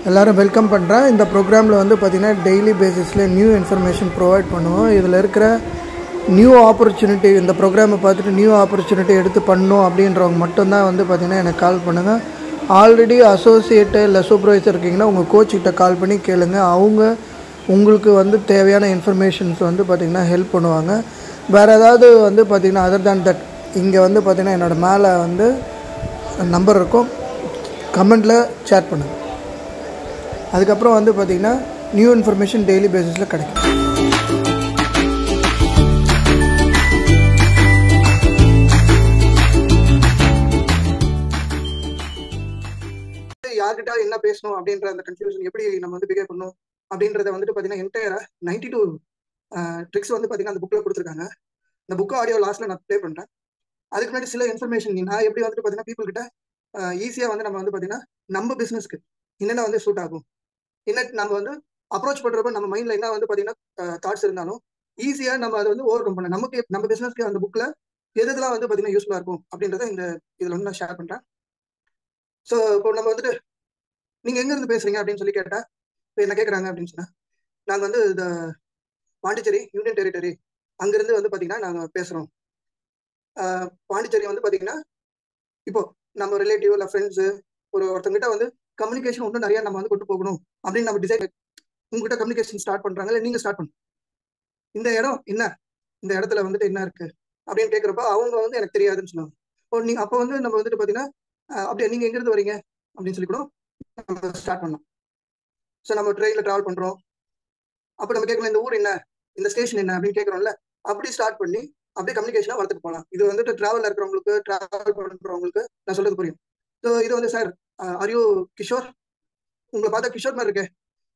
எல்லோரும் வெல்கம் பண்ணுறேன் இந்த ப்ரோக்ராமில் வந்து பார்த்திங்கன்னா டெய்லி பேசிஸில் நியூ இன்ஃபர்மேஷன் ப்ரொவைட் பண்ணுவோம் இதில் இருக்கிற நியூ ஆப்பர்ச்சுனிட்டி இந்த ப்ரோக்ராமை பார்த்துட்டு நியூ ஆப்பர்ச்சுனிட்டி எடுத்து பண்ணணும் அப்படின்றவங்க மட்டும்தான் வந்து பார்த்திங்கன்னா எனக்கு கால் பண்ணுங்கள் ஆல்ரெடி அசோசியேட்டு இல்லை சூப்பர்வைசர் இருக்கீங்கன்னா உங்கள் கோச்சிக்கிட்ட கால் பண்ணி கேளுங்க அவங்க உங்களுக்கு வந்து தேவையான இன்ஃபர்மேஷன்ஸ் வந்து பார்த்திங்கன்னா ஹெல்ப் பண்ணுவாங்க வேறு ஏதாவது வந்து பார்த்திங்கன்னா அதர் தேன் தட் இங்கே வந்து பார்த்திங்கன்னா என்னோடய மேலே வந்து நம்பர் இருக்கும் கமெண்ட்டில் சேட் பண்ணுங்கள் அதுக்கப்புறம் வந்து பார்த்திங்கன்னா நியூ இன்ஃபர்மேஷன் டெய்லி பேசிஸில் கிடைக்கும் யார்கிட்ட என்ன பேசணும் அப்படின்ற அந்த கன்ஃபியூஷன் எப்படி நம்ம வந்து பிஹேவ் பண்ணணும் அப்படின்றத வந்துட்டு பார்த்தீங்கன்னா என்டையரா நைன்டி டூ ட்ரிக்ஸ் வந்து பார்த்தீங்கன்னா அந்த புக்கில் கொடுத்துருக்காங்க இந்த புக்கு ஆடியோ லாஸ்ட்ல நான் ப்ளே பண்ணுறேன் அதுக்கு முன்னாடி சில இன்ஃபர்மேஷன் நான் எப்படி வந்துட்டு பார்த்தீங்கன்னா பீப்புள் கிட்ட ஈஸியாக வந்து நம்ம வந்து பார்த்தீங்கன்னா நம்ம பிஸ்னஸ்க்கு என்னென்ன வந்து சூட் ஆகும் என்ன நம்ம வந்து அப்ரோச் பண்ணுறப்ப நம்ம மைண்டில் என்ன வந்து பார்த்தீங்கன்னா தாட்ஸ் இருந்தாலும் ஈஸியாக நம்ம அதை வந்து ஓவர் கம் பண்ண நமக்கு நம்ம பிஸ்னஸ்க்கு அந்த புக்கில் எது எதுலாம் வந்து பார்த்தீங்கன்னா யூஸ்ஃபுல்லாக இருக்கும் அப்படின்றத இந்த இதில் வந்து நான் ஷேர் பண்ணுறேன் ஸோ இப்போ நம்ம வந்துட்டு நீங்கள் எங்கேருந்து பேசுறீங்க அப்படின்னு சொல்லி கேட்டால் இப்போ என்ன கேட்குறாங்க அப்படின்னு சொன்னால் நாங்கள் வந்து இந்த பாண்டிச்சேரி யூனியன் டெரிட்டரி அங்கேருந்து வந்து பார்த்தீங்கன்னா நாங்கள் பேசுகிறோம் பாண்டிச்சேரி வந்து பார்த்தீங்கன்னா இப்போ நம்ம ரிலேட்டிவ் இல்லை ஃப்ரெண்ட்ஸு ஒரு ஒருத்தங்கிட்ட வந்து கம்யூனிகேஷன் இன்னும் நிறைய நம்ம வந்து கொண்டு போகணும் அப்படின்னு நம்ம டிசைட் உங்ககிட்ட கம்யூனிகேஷன் ஸ்டார்ட் பண்ணுறாங்க இல்லை நீங்கள் ஸ்டார்ட் பண்ணணும் இந்த இடம் என்ன இந்த இடத்துல வந்துட்டு என்ன இருக்கு அப்படின்னு கேட்குறப்ப அவங்க வந்து எனக்கு தெரியாதுன்னு சொல்லுவாங்க இப்போ நீங்கள் அப்போ வந்து நம்ம வந்துட்டு பார்த்தீங்கன்னா அப்படியே நீங்கள் எங்கேருந்து வரீங்க அப்படின்னு சொல்லி கூட நம்ம ஸ்டார்ட் பண்ணலாம் ஸோ நம்ம ட்ரெயினில் ட்ராவல் பண்ணுறோம் அப்போ நம்ம கேட்கலாம் இந்த ஊர் என்ன இந்த ஸ்டேஷன் என்ன அப்படின்னு கேட்குறோம்ல அப்படி ஸ்டார்ட் பண்ணி அப்படியே கம்யூனிகேஷனாக வளர்த்துட்டு போகலாம் இது வந்துட்டு ட்ராவலில் இருக்கிறவங்களுக்கு ட்ராவல் பண்ணுறவங்களுக்கு நான் சொல்றது புரியும் ஸோ இது வந்து சார் அரியோ கிஷோர் உங்களை பார்த்தா கிஷோர் மாதிரி இருக்கு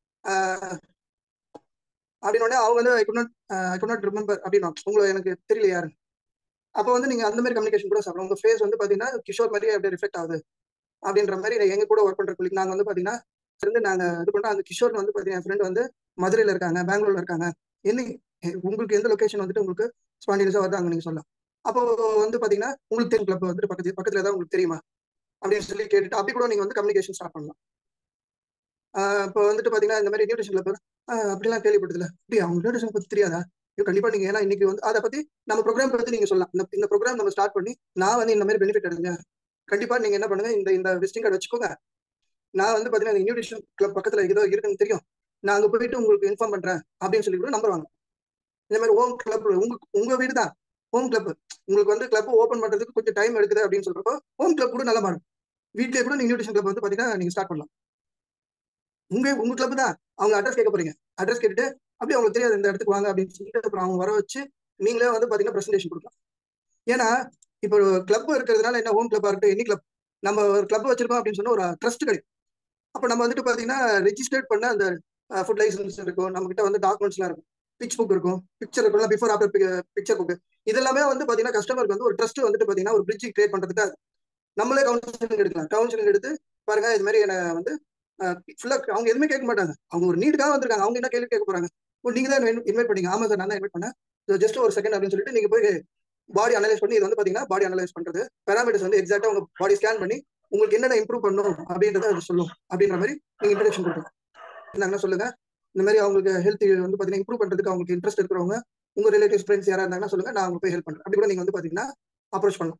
அப்படின்னு அவங்க வந்து I could not I could not remember அப்படின்னா உங்களை எனக்கு தெரியல யாரு அப்போ வந்து நீங்கள் அந்த மாதிரி கம்யூனிகேஷன் கூட சாப்பிடலாம் உங்கள் ஃபேஸ் வந்து பார்த்தீங்கன்னா கிஷோர் மாதிரியே அப்படியே ரிஃப்ளெக்ட் ஆகுது அப்படின்ற மாதிரி எங்க கூட ஒர்க் பண்ற கொலிக் நாங்கள் வந்து பார்த்தீங்கன்னா இருந்து நாங்கள் இது பண்ணுறோம் அந்த கிஷோர் வந்து பார்த்தீங்கன்னா என் ஃப்ரெண்ட் வந்து மதுரையில் இருக்காங்க பெங்களூர்ல இருக்காங்க என்ன உங்களுக்கு எந்த லொக்கேஷன் வந்துட்டு உங்களுக்கு ஸ்பாண்டினியஸாக வருது அங்கே நீங்கள் சொல்லலாம் அப்போ வந்து பார்த்தீங்கன்னா உங்களுக்கு தெரியும் கிளப் வந்துட்டு பக்கத்து பக்கத்தில் ஏதாவது உங்களுக்கு தெரியுமா அப்படின்னு சொல்லி கேட்டுட்டு அப்படி கூட நீங்கள் வந்து கம்யூனிகேஷன் ஸ்டார்ட் பண்ணலாம் இப்போ வந்துட்டு பார்த்தீங்கன்னா இந்த மாதிரி நியூட்ரிஷன் கிளப் அப்படிலாம் கேள்விப்பட்டதில்ல அப்படி அவங்க நியூட்ரிஷன் பற்றி தெரியாதா ஐயோ கண்டிப்பா நீங்க ஏன்னா இன்னைக்கு வந்து அதை பத்தி நம்ம ப்ரோக்ராம் பத்தி நீங்க சொல்லலாம் இந்த இந்த ப்ரோக்ராம் நம்ம ஸ்டார்ட் பண்ணி நான் வந்து இந்த மாதிரி பெனிஃபிட் அடைஞ்சேன் கண்டிப்பா நீங்க என்ன பண்ணுங்க இந்த இந்த விசிட்டிங் கார்டு வச்சுக்கோங்க நான் வந்து பாத்தீங்கன்னா நியூட்ரிஷன் கிளப் பக்கத்துல ஏதோ இருக்குன்னு தெரியும் நான் அங்க போயிட்டு உங்களுக்கு இன்ஃபார்ம் பண்றேன் அப்படின்னு சொல்லி கூட நம்பர் வாங்க இந்த மாதிரி ஹோம் கிளப் உங்க உங்க வீடு தான் ஹோம் கிளப் உங்களுக்கு வந்து கிளப் ஓப்பன் பண்றதுக்கு கொஞ்சம் டைம் எடுக்குது அப்படின்னு சொல்றப்போ ஹோம் கிளப் கூட நல்லா மாறும் வீட்லயே கூட நீங்க நியூட்ரிஷன் கிளப் வந்து பாத்தீங்கன்னா நீங்க ஸ்டார்ட் பண்ணலாம் உங்க உங்க கிளப் தான் அவங்க அட்ரஸ் கேட்க போறீங்க அட்ரஸ் கேட்டுட்டு அப்படி அவங்களுக்கு தெரியாது இந்த இடத்துக்கு வாங்க அப்படின்னு சொல்லிட்டு அப்புறம் அவங்க வர வச்சு நீங்களே வந்து பாத்தீங்கன்னா ப்ரெசன்டேஷன் கொடுக்கலாம் ஏன்னா இப்போ கிளப் இருக்கிறதுனால என்ன ஹோம் கிளப்பா இருக்கட்டும் எனி கிளப் நம்ம ஒரு கிளப் வச்சிருக்கோம் அப்படின்னு சொன்னா ஒரு ட்ரஸ்ட் கிடைக்கும் அப்போ நம்ம வந்துட்டு பாத்தீங்கன்னா ரெஜிஸ்டர்ட் பண்ண அந்த ஃபுட் லைசன்ஸ் இருக்கும் நம்ம கிட்ட வந்து டாக்குமெண்ட்ஸ்லாம் இருக்கும் பிச் புக் இருக்கும் பிக்சர் இருக்கும் பிஃபோர் ஆஃப்டர் பிக்சர் புக் இதெல்லாமே வந்து பாத்தீங்கன்னா கஸ்டமருக்கு வந்து ஒரு ட்ரஸ்ட் வந்துட்டு பாத்தீங்கன்னா ஒரு பிரிட்ஜ் கிரியேட் பண்றதுக்கு நம்மளே கவுன்சிலிங் எடுக்கலாம் கவுன்சிலிங் எடுத்து பாருங்க இது மாதிரி என்ன வந்து ஃபுல்லா அவங்க எதுவுமே கேட்க மாட்டாங்க அவங்க ஒரு நீடுக்காக வந்திருக்காங்க அவங்க என்ன கேள்வி கேட்க போறாங்க நீங்க தான் இன்வைட் பண்ணீங்க ஆமா சார் நான் தான் இன்வைட் பண்ணேன் ஜஸ்ட் ஒரு செகண்ட் அப்படின்னு சொல்லிட்டு நீங்க போய் பாடி அனலைஸ் பண்ணி இது வந்து பாத்தீங்கன்னா பாடி அனலைஸ் பண்றது பேராமீட்டர்ஸ் வந்து எக்ஸாக்டா உங்க பாடி ஸ்கேன் பண்ணி உங்களுக்கு என்னென்ன இம்ப்ரூவ் பண்ணணும் அப்படின்றத அது சொல்லும் அப்படின்ற மாதிரி நீங்க இன்ட்ரடக்ஷன் கொடுக்கலாம் இருந்தாங்கன்னா சொல்லுங்க இந்த மாதிரி அவங்களுக்கு ஹெல்த் வந்து பாத்தீங்கன்னா இம்ப்ரூவ் பண்றதுக்கு அவங்களுக்கு இன்ட்ரெஸ்ட் இருக்கிறவங்க உங்க ரிலேட்டிவ்ஸ் ஃப்ரெண்ட்ஸ் யாரா இருந்தாங்கன்னா சொல்லுங்க நான் அவங்க போய் ஹெல்ப் பண்றேன் அப்படி கூட நீங்க வந்து பாத்தீங்கன்னா அப்ரோச் பண்ணலாம்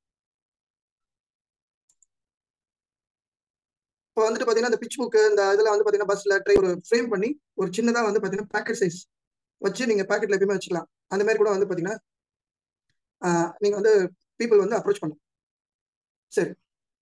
இப்போ வந்துட்டு பாத்தீங்கன்னா இந்த பிச் புக்கு இந்த இதுல வந்து பாத்தீங்கன்னா பஸ்ல ட்ரெயின் ஒரு ஃப்ரேம் பண்ணி ஒரு சின்னதா வந்து பாத்தீங்கன்னா பேக்கெட் சைஸ் வச்சு நீங்க பேக்கெட்ல எப்பயுமே வச்சுக்கலாம் அந்த மாதிரி கூட வந்து பாத்தீங்கன்னா நீங்க வந்து பீப்புள் வந்து அப்ரோச் பண்ணலாம் சரி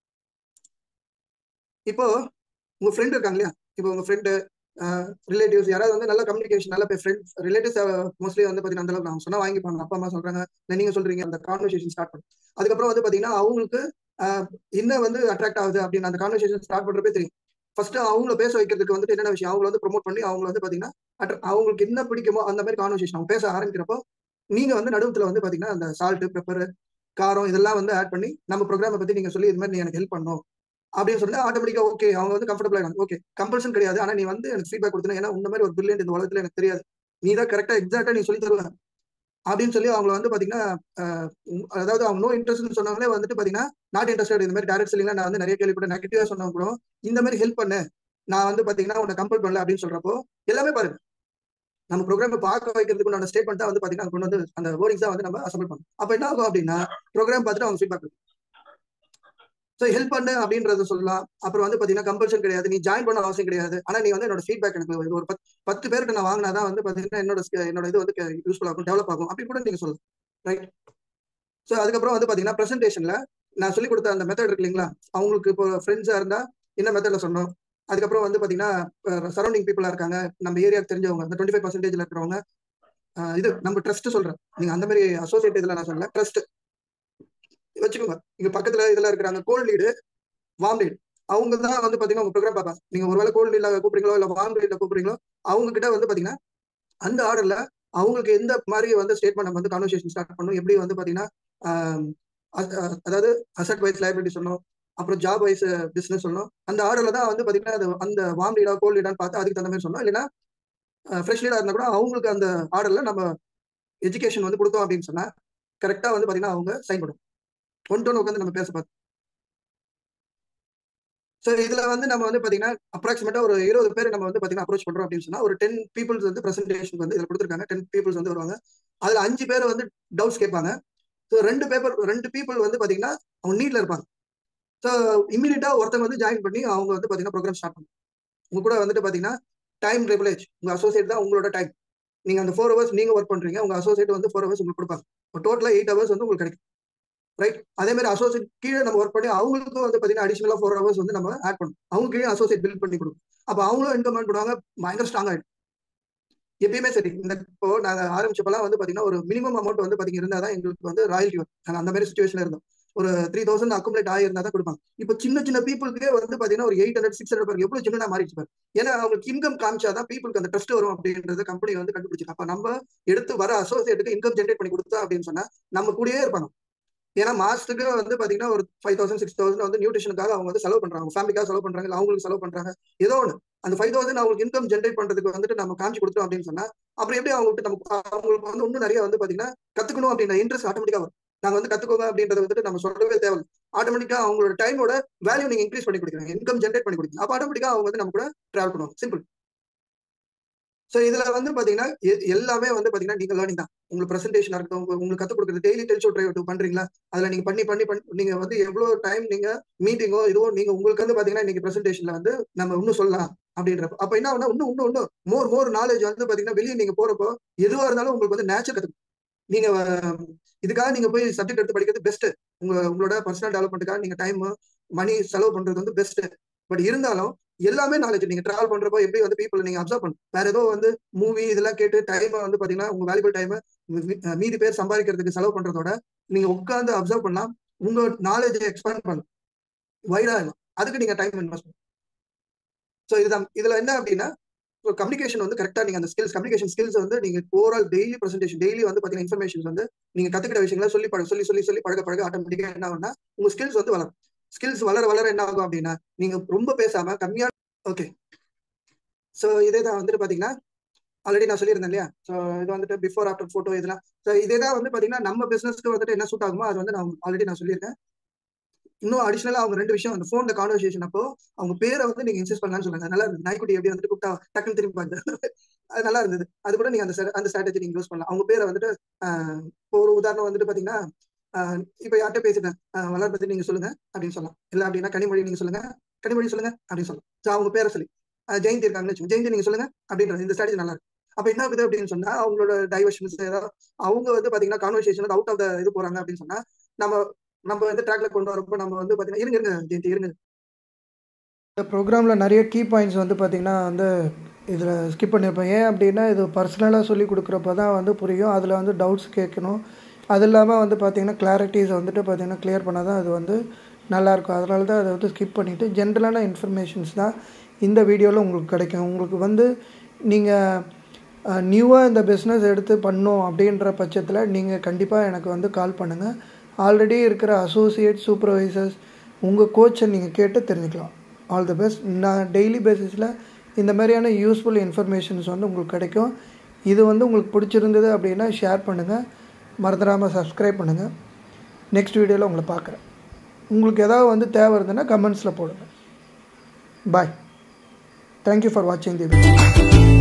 இப்போ உங்க ஃப்ரெண்ட் இருக்காங்க இல்லையா இப்போ உங்க ஃப்ரெண்டு ரிலேட்டிவ்ஸ் யாராவது வந்து நல்ல கம்யூனிகேஷன் நல்ல ஃப்ரெண்ட்ஸ் ரிலேட்டிவ்ஸ் மோஸ்ட்லி வந்து பாத்தீங்கன்னா அந்த அளவுக்கு நான் சொன்னா வாங்கிப்பாங்க அப்பா அம்மா சொல்றாங்க இல்லை நீங்க சொல்றீங்க அந்த கான்வர்சேஷன் ஸ்டார்ட் பண்ணும் அதுக்கப்புறம் வந்து பாத்தீங்கன்னா அவங்களுக்கு என்ன வந்து அட்ராக்ட் ஆகுது அப்படின்னு அந்த கான்வர்சேஷன் ஸ்டார்ட் பண்றப்பே தெரியும் ஃபர்ஸ்ட் அவங்கள பேச வைக்கிறதுக்கு வந்துட்டு என்னென்ன விஷயம் அவங்கள வந்து ப்ரொமோட் பண்ணி அவங்க வந்து பாத்தீங்கன்னா அவங்களுக்கு என்ன பிடிக்குமோ அந்த மாதிரி கான்வர்சேஷன் அவங்க பேச ஆரம்பிக்கிறப்போ நீங்க வந்து நடுவுல வந்து பாத்தீங்கன்னா அந்த சால்ட் பெப்பர் காரம் இதெல்லாம் வந்து ஆட் பண்ணி நம்ம ப்ரோக்ராமை பத்தி நீங்க சொல்லி இது மாதிரி நீ எனக்கு ஹெல்ப் பண்ணும் அப்படின்னு சொல்லி ஆட்டோமேட்டிக்கா ஓகே அவங்க வந்து கம்ஃபர்டபுள் ஆகிடும் ஓகே கம்பல்சன் கிடையாது ஆனா நீ வந்து எனக்கு ஃபீட்பேக் கொடுத்தன ஏன்னா இந்த மாதிரி ஒரு பிரில்லியன்ட் இந்த உலகத்துல எனக்கு தெரியாது நீ தான் கரெக்டா எக்ஸாக்டா நீ சொல்லி தருவ அப்படின்னு சொல்லி அவங்கள வந்து பாத்தீங்கன்னா அதாவது அவங்க நோ இன்ட்ரெஸ்ட் சொன்னாங்களே வந்துட்டு பாத்தீங்கன்னா நாட் இன்ட்ரெஸ்டட் இந்த மாதிரி டேரக்ட் செல்லிங்லாம் நான் வந்து நிறைய கேள்விப்பட்ட நெகட்டிவா சொன்னா கூட இந்த மாதிரி ஹெல்ப் பண்ணு நான் வந்து பாத்தீங்கன்னா உன்னை கம்பல் பண்ணல அப்படின்னு சொல்றப்போ எல்லாமே பாருங்க நம்ம ப்ரோக்ராம் பார்க்க வைக்கிறதுக்கு உண்டான ஸ்டேட்மெண்ட் தான் வந்து பாத்தீங்கன்னா கொண்டு வந்து அந்த வேர்டிங்ஸ் தான் வந்து நம்ம அசம்பிள் பண்ணணும் அப்ப என்ன ஆகும் அப்படின்னா ப்ரோக்ராம் பார்த்துட்டு அவங்க ஃபீட்பேக் ஸோ ஹெல்ப் பண்ணு அப்படின்றத சொல்லலாம் அப்புறம் வந்து பாத்தீங்கன்னா கம்பல்ஷன் கிடையாது நீ ஜாயின் பண்ண அவசியம் கிடையாது ஆனா நீ வந்து என்னோட ஃபீட்பேக் எனக்கு ஒரு பத்து பத்து பேருக்கு நான் வாங்கினாதான் வந்து பாத்தீங்கன்னா என்னோட என்னோட இது வந்து யூஸ்ஃபுல் ஆகும் டெவலப் ஆகும் அப்படி கூட நீங்க சொல்லலாம் ரைட் ஸோ அதுக்கப்புறம் வந்து பாத்தீங்கன்னா ப்ரெசன்டேஷன்ல நான் சொல்லி கொடுத்த அந்த மெத்தட் இருக்கு இல்லைங்களா அவங்களுக்கு இப்போ ஃப்ரெண்ட்ஸா இருந்தா என்ன மெத்தட்ல சொன்னோம் அதுக்கப்புறம் வந்து பாத்தீங்கன்னா சரௌண்டிங் பீப்புளா இருக்காங்க நம்ம ஏரியாவுக்கு தெரிஞ்சவங்க அந்த டுவெண்ட்டி ஃபைவ் பர்சன்டேஜ்ல இருக்கிறவங்க இது நம்ம ட்ரஸ்ட் சொல்றேன் நீங்க அந்த மாதிரி அசோசியேட் இதுல நான் சொல்லல ட்ரஸ்ட் வச்சுக்கோங்க இங்க பக்கத்துல இதுல இருக்கிறாங்க கோல்ட் லீடு வார்ம் லீடு அவங்க தான் வந்து பாத்தீங்கன்னா உங்க ப்ரோக்ராம் பார்ப்பாங்க நீங்க ஒருவேளை கோல்ட் லீட்ல கூப்பிடுறீங்களோ இல்ல வார்ம் லீட்ல கூப்பிடுறீங்களோ அவங்க கிட்ட வந்து பாத்தீங்கன்னா அந்த ஆர்டர்ல அவங்களுக்கு எந்த மாதிரி வந்து ஸ்டேட்மெண்ட் நம்ம வந்து கான்வர்சேஷன் ஸ்டார்ட் பண்ணணும் எப்படி வந்து பாத்தீங்கன்னா அதாவது அசட் வைஸ் லைபிலிட்டி சொல்லணும் அப்புறம் ஜாப் வைஸ் பிசினஸ் சொல்லணும் அந்த ஆர்டர்ல தான் வந்து பாத்தீங்கன்னா அது அந்த வார்ம் லீடா கோல்ட் லீடான்னு பார்த்து அதுக்கு தகுந்த மாதிரி சொல்லணும் இல்லைன்னா ஃப்ரெஷ் லீடா இருந்தா கூட அவங்களுக்கு அந்த ஆர்டர்ல நம்ம எஜுகேஷன் வந்து கொடுத்தோம் அப்படின்னு சொன்னா கரெக்டா வந்து பாத்தீங்கன்னா அவங்க சைன் பண்ணும் ஒன் டோன் உட்காந்து நம்ம பேச பார்த்து ஸோ இதுல வந்து நம்ம வந்து பாத்தீங்கன்னா அப்ராக்சிமேட்டா ஒரு இருபது பேர் நம்ம வந்து பாத்தீங்கன்னா அப்ரோச் பண்றோம் அப்படின்னு சொன்னா ஒரு டென் பீப்புள்ஸ் வந்து பிரசன்டேஷன் வந்து இதுல கொடுத்துருக்காங்க டென் பீப்புள்ஸ் வந்து வருவாங்க அதுல அஞ்சு பேர் வந்து டவுட்ஸ் கேட்பாங்க ஸோ ரெண்டு பேப்பர் ரெண்டு பீப்புள் வந்து பாத்தீங்கன்னா அவங்க நீட்ல இருப்பாங்க ஸோ இமீடியட்டா ஒருத்தங்க வந்து ஜாயின் பண்ணி அவங்க வந்து பாத்தீங்கன்னா ப்ரோக்ராம் ஸ்டார்ட் பண்ணும் உங்க கூட வந்துட்டு பாத்தீங்கன்னா டைம் ரெகுலேஜ் உங்க அசோசியேட் தான் உங்களோட டைம் நீங்க அந்த ஃபோர் ஹவர்ஸ் நீங்க ஒர்க் பண்றீங்க உங்க அசோசியேட் வந்து ஃபோர் ஹவர்ஸ் உங்களுக்கு கொடுப்பாங்க டோட்டலா எயிட் ஹவர்ஸ் வந்து உங்களுக்கு கிடைக்கும் ரைட் அதே மாதிரி அசோசியேட் கீழே நம்ம ஒர்க் பண்ணி அவங்களுக்கும் வந்து பாத்தீங்கன்னா அடிஷனலா ஃபோர் ஹவர்ஸ் வந்து நம்ம ஆட் பண்ணணும் அவங்க கீழே அசோசியேட் பில்ட் பண்ணி கொடுக்கும் அப்போ அவங்களும் இன்கம் பண்ணுவாங்க பயங்கர ஸ்ட்ராங் ஆயிடும் எப்பயுமே சரி இந்த இப்போ நாங்க ஆரம்பிச்சப்பெல்லாம் வந்து பாத்தீங்கன்னா ஒரு மினிமம் அமௌண்ட் வந்து பாத்தீங்கன்னா இருந்தா தான் எங்களுக்கு வந்து ராயல்டி வரும் நாங்க அந்த மாதிரி சுச்சுவேஷன்ல இருந்தோம் ஒரு த்ரீ தௌசண்ட் அக்குமுலேட் ஆயிருந்தா தான் கொடுப்பாங்க இப்போ சின்ன சின்ன பீப்புளுக்கே வந்து பாத்தீங்கன்னா ஒரு எயிட் ஹண்ட்ரட் சிக்ஸ் ஹண்ட்ரட் எவ்வளவு சின்ன மாறிச்சு பாரு ஏன்னா அவங்களுக்கு இன்கம் காமிச்சாதான் பீப்புளுக்கு அந்த ட்ரஸ்ட் வரும் அப்படின்றத கம்பெனி வந்து கண்டுபிடிச்சு அப்ப நம்ம எடுத்து வர அசோசியேட்டுக்கு இன்கம் ஜென்ரேட் பண்ணி கொடுத்தா அப்படின்னு சொன்னா நம்ம கூடயே இருப்பாங்க ஏன்னா மாசத்துக்கு வந்து பாத்தீங்கன்னா ஒரு ஃபைவ் தௌசண்ட் சிக்ஸ் தௌசண்ட் வந்து நியூட்ரிஷனுக்காக அவங்க வந்து செலவு பண்றாங்க ஃபேமிலிக்காக செலவு பண்றாங்க இல்லை அவங்களுக்கு செலவு பண்றாங்க ஏதோ ஒன்று அந்த ஃபைவ் தௌசண்ட் அவங்களுக்கு இன்கம் ஜென்ரேட் பண்றதுக்கு வந்துட்டு நம்ம காமிச்சு கொடுத்தோம் அப்படின்னு சொன்னா அப்புறம் எப்படி அவங்களுக்கு நம்ம அவங்களுக்கு வந்து இன்னும் நிறைய வந்து பாத்தீங்கன்னா கத்துக்கணும் அப்படின்ற இன்ட்ரெஸ்ட் ஆட்டோமேட்டிக்கா வரும் நாங்க வந்து கத்துக்கோங்க அப்படின்றத வந்துட்டு நம்ம சொல்லவே தேவை ஆட்டோமேட்டிக்கா அவங்களோட டைமோட வேல்யூ நீங்க இன்க்ரீஸ் பண்ணி கொடுக்குறீங்க இன்கம் ஜென்ரேட் பண்ணி கொடுக்குறீங்க அப்போ ஆட்டோமேட்டிக்கா அவங்க வந்து நம்ம கூட டிராவல் பண்ணுவாங்க சிம்பிள் ஸோ இதுல வந்து பாத்தீங்கன்னா எல்லாமே வந்து பாத்தீங்கன்னா நீங்க லேர்னிங் தான் உங்களுக்கு பிரசன்டேஷன் இருக்கட்டும் உங்களுக்கு கற்றுக் கொடுக்குறது டெய்லி டெலிஷோ டிரைவ் பண்றீங்களா அதுல நீங்க பண்ணி பண்ணி பண்ணி நீங்க வந்து எவ்வளவு டைம் நீங்க மீட்டிங்கோ இதுவோ நீங்க உங்களுக்கு வந்து பாத்தீங்கன்னா இன்னைக்கு பிரசன்டேஷன்ல வந்து நம்ம இன்னும் சொல்லலாம் அப்படின்றப்ப அப்ப என்ன ஆகுனா இன்னும் இன்னும் இன்னும் மோர் மோர் நாலேஜ் வந்து பாத்தீங்கன்னா வெளியே நீங்க போறப்போ எதுவா இருந்தாலும் உங்களுக்கு வந்து நேச்சர் கத்துக்கணும் நீங்க இதுக்காக நீங்க போய் சப்ஜெக்ட் எடுத்து படிக்கிறது பெஸ்ட் உங்க உங்களோட பர்சனல் டெவலப்மெண்ட்டுக்காக நீங்க டைம் மணி செலவு பண்றது வந்து பெஸ்ட் பட் இருந்தாலும் எல்லாமே நாலேஜ் நீங்க டிராவல் பண்றப்போ எப்படி வந்து பீப்புள் நீங்க அப்சர்வ் பண்ணும் வேற ஏதோ வந்து மூவி இதெல்லாம் கேட்டு டைம் வந்து பாத்தீங்கன்னா உங்க வேல்யூபிள் டைம் மீதி பேர் சம்பாதிக்கிறதுக்கு செலவு பண்றதோட நீங்க உட்காந்து அப்சர்வ் பண்ணா உங்க நாலேஜை எக்ஸ்பேண்ட் பண்ணும் வைடா இருக்கும் அதுக்கு நீங்க டைம் இன்வெஸ்ட் பண்ணும் ஸோ இதுதான் இதுல என்ன அப்படின்னா கம்யூனிகேஷன் வந்து கரெக்டா நீங்க அந்த ஸ்கில்ஸ் கம்யூனிகேஷன் ஸ்கில்ஸ் வந்து நீங்க ஓவரால் டெய்லி பிரசன்டேஷன் டெய்லி வந்து பாத்தீங்கன்னா இன்ஃபர்மேஷன் வந்து நீங்க கத்துக்கிட்ட விஷயங்களை சொல்லி பழக சொல்லி சொல்லி சொல்லி பழக பழக ஆட்டோமேட்டிக்கா என்ன ஆகும்னா உங்க ஸ்கில்ஸ் வந்து வளரும் ஸ்கில்ஸ் வளர வளர என்ன ஆகும் அப்படின்னா நீங்க ரொம்ப பேசாம கம்மியா ஓகே ஸோ இதே தான் வந்துட்டு பாத்தீங்கன்னா ஆல்ரெடி நான் சொல்லியிருந்தேன் இல்லையா ஸோ இது வந்துட்டு பிஃபோர் ஆஃப்டர் ஃபோட்டோ இதெல்லாம் ஸோ இதே தான் வந்து பாத்தீங்கன்னா நம்ம பிசினஸ்க்கு வந்துட்டு என்ன சூட் ஆகுமோ அது வந்து நான் ஆல்ரெடி நான் சொல்லியிருக்கேன் இன்னும் அடிஷனலா அவங்க ரெண்டு விஷயம் அந்த ஃபோன்ல கான்வர்சேஷன் அப்போ அவங்க பேரை வந்து நீங்க இன்சஸ்ட் பண்ணலாம்னு சொல்லுங்க நல்லா இருந்தது நாய்க்குட்டி எப்படி வந்துட்டு கூப்பிட்டா டக்குன்னு திரும்பி பார்த்து அது நல்லா இருந்தது அது கூட நீங்க அந்த அந்த ஸ்ட்ராட்டஜி நீங்க யூஸ் பண்ணலாம் அவங்க பேரை வந்துட்டு ஒரு உதாரணம் வந்துட்டு பாத்தீங்கன்னா இப்ப யார்கிட்ட பேசிட்டேன் வளர் பத்தி நீங்க சொல்லுங்க அப்படின்னு சொல்லலாம் இல்ல அப்படின்னா கனிமொழி நீங்க சொல்லுங்க கனிமொழி சொல்லுங்க அப்படின்னு சொல்லலாம் ஸோ அவங்க பேரை சொல்லி ஜெயந்தி இருக்காங்கன்னு ஜெயந்தி நீங்க சொல்லுங்க அப்படின்றது இந்த ஸ்ட்ராட்டஜி நல்லா இருக்கு அப்ப என்ன ஆகுது அப்படின்னு சொன்னா அவங்களோட டைவர்ஷன்ஸ் ஏதாவது அவங்க வந்து பாத்தீங்கன்னா கான்வர்சேஷன் அவுட் ஆஃப் த இது போறாங்க அப்படின்னு சொன்னா நம்ம நம்ம வந்து ட்ராக்ல கொண்டு வரப்போ நம்ம வந்து பாத்தீங்கன்னா இருங்க இருங்க ஜெயந்தி இருங்க இந்த ப்ரோக்ராமில் நிறைய கீ பாயிண்ட்ஸ் வந்து பார்த்திங்கன்னா வந்து இதில் ஸ்கிப் பண்ணியிருப்பேன் ஏன் அப்படின்னா இது பர்சனலாக சொல்லி கொடுக்குறப்ப தான் வந்து புரியும் அதில் வந்து டவுட்ஸ் கேட்கணும் அது இல்லாமல் வந்து பார்த்திங்கன்னா கிளாரிட்டிஸ் வந்துட்டு பார்த்திங்கன்னா கிளியர் பண்ணால் தான் அது வந்து நல்லாயிருக்கும் அதனால தான் அதை வந்து ஸ்கிப் பண்ணிவிட்டு ஜென்ரலான இன்ஃபர்மேஷன்ஸ் தான் இந்த வீடியோவில் உங்களுக்கு கிடைக்கும் உங்களுக்கு வந்து நீங்கள் நியூவாக இந்த பிஸ்னஸ் எடுத்து பண்ணோம் அப்படின்ற பட்சத்தில் நீங்கள் கண்டிப்பாக எனக்கு வந்து கால் பண்ணுங்கள் ஆல்ரெடி இருக்கிற அசோசியேட் சூப்பர்வைசர்ஸ் உங்கள் கோச்சை நீங்கள் கேட்டு தெரிஞ்சுக்கலாம் ஆல் தி பெஸ்ட் நான் டெய்லி பேசிஸில் இந்த மாதிரியான யூஸ்ஃபுல் இன்ஃபர்மேஷன்ஸ் வந்து உங்களுக்கு கிடைக்கும் இது வந்து உங்களுக்கு பிடிச்சிருந்தது அப்படின்னா ஷேர் பண்ணுங்கள் மறந்துடாமல் சப்ஸ்கிரைப் பண்ணுங்கள் நெக்ஸ்ட் வீடியோவில் உங்களை பார்க்குறேன் உங்களுக்கு ஏதாவது வந்து தேவை இருந்ததுன்னா கமெண்ட்ஸில் போடுங்க பாய் தேங்க்யூ ஃபார் வாட்சிங் தி வீடியோ